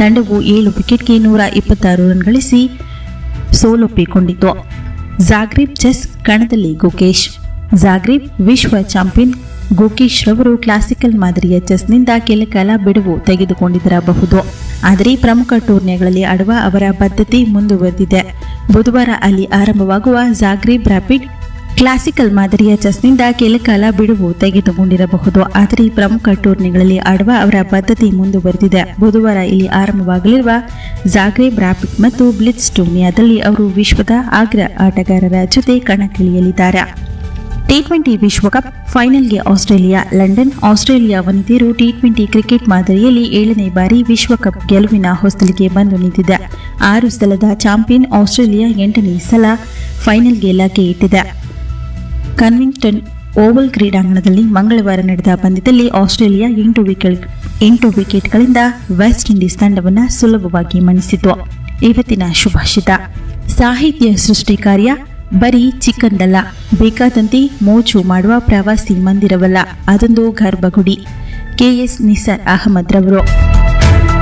ತಂಡವು ಏಳು ವಿಕೆಟ್ಗೆ ನೂರ ಇಪ್ಪತ್ತಾರು ರನ್ ಗಳಿಸಿ ಸೋಲೊಪ್ಪಿಕೊಂಡಿತು ಜಾಗ್ರಿಬ್ ಚೆಸ್ ಕಣದಲ್ಲಿ ಗುಕೇಶ್ ಜಾಗ್ರಿಬ್ ವಿಶ್ವ ಚಾಂಪಿಯನ್ ಗುಕೇಶ್ ರವರು ಕ್ಲಾಸಿಕಲ್ ಮಾದರಿಯ ಚೆಸ್ನಿಂದ ಕೆಲಕಾಲ ಬಿಡುವು ತೆಗೆದುಕೊಂಡಿರಬಹುದು ಆದರೆ ಪ್ರಮುಖ ಟೂರ್ನಿಗಳಲ್ಲಿ ಆಡುವ ಅವರ ಬದ್ಧತೆ ಮುಂದುವರೆದಿದೆ ಬುಧವಾರ ಅಲ್ಲಿ ಆರಂಭವಾಗುವ ಜಾಗ್ರಿಬ್ ರ್ಯಾಪಿಡ್ ಕ್ಲಾಸಿಕಲ್ ಮಾದರಿಯ ಚೆಸ್ನಿಂದ ಕೆಲಕಾಲ ಬಿಡುವು ತೆಗೆದುಕೊಂಡಿರಬಹುದು ಆದರೆ ಪ್ರಮುಖ ಟೂರ್ನಿಗಳಲ್ಲಿ ಆಡುವ ಅವರ ಬದ್ಧತೆ ಮುಂದುವರೆದಿದೆ ಬುಧವಾರ ಇಲ್ಲಿ ಆರಂಭವಾಗಲಿರುವ ಜಾಗ್ರೇಬ್ ರ್ಯಾಪಿಡ್ ಮತ್ತು ಬ್ಲಿಟ್ಸ್ ಟೂರ್ನಿಯಾದಲ್ಲಿ ಅವರು ವಿಶ್ವದ ಅಗ್ರ ಆಟಗಾರರ ಜೊತೆ ಕಣಕ್ಕಿಳಿಯಲಿದ್ದಾರೆ ಟಿ ಟ್ವೆಂಟಿ ವಿಶ್ವಕಪ್ ಫೈನಲ್ಗೆ ಆಸ್ಟ್ರೇಲಿಯಾ ಲಂಡನ್ ಆಸ್ಟ್ರೇಲಿಯಾ ವನಿತೆಯರು ಟಿ ಟ್ವೆಂಟಿ ಕ್ರಿಕೆಟ್ ಮಾದರಿಯಲ್ಲಿ ಏಳನೇ ಬಾರಿ ವಿಶ್ವಕಪ್ ಗೆಲುವಿನ ಹೊಸ್ತಲಿಗೆ ಬಂದು ನಿಂತಿದೆ ಆರು ಸಲದ ಚಾಂಪಿಯನ್ ಆಸ್ಟ್ರೇಲಿಯಾ ಎಂಟನೇ ಸಲ ಫೈನಲ್ಗೆ ಲಗ್ಗೆ ಇಟ್ಟಿದೆ ಕನ್ವಿಂಗ್ಟನ್ ಓವಲ್ ಕ್ರೀಡಾಂಗಣದಲ್ಲಿ ಮಂಗಳವಾರ ನಡೆದ ಪಂದ್ಯದಲ್ಲಿ ಆಸ್ಟ್ರೇಲಿಯಾ ಎಂಟು ವಿಕೆಟ್ ಎಂಟು ವಿಕೆಟ್ಗಳಿಂದ ವೆಸ್ಟ್ ಇಂಡೀಸ್ ತಂಡವನ್ನು ಸುಲಭವಾಗಿ ಮಣಿಸಿತು ಇವತ್ತಿನ ಶುಭಾಷಿತ ಸಾಹಿತ್ಯ ಸೃಷ್ಟಿ ಕಾರ್ಯ ಬರೀ ಚಿಕ್ಕಂದಲ್ಲ ಬೇಕಾದಂತೆ ಮೋಜು ಮಾಡುವ ಪ್ರವಾಸಿ ಮಂದಿರವಲ್ಲ ಅದೊಂದು ಗರ್ಭಗುಡಿ ಕೆಎಸ್ ನಿಸಾರ್ ಅಹಮದ್ ರವರು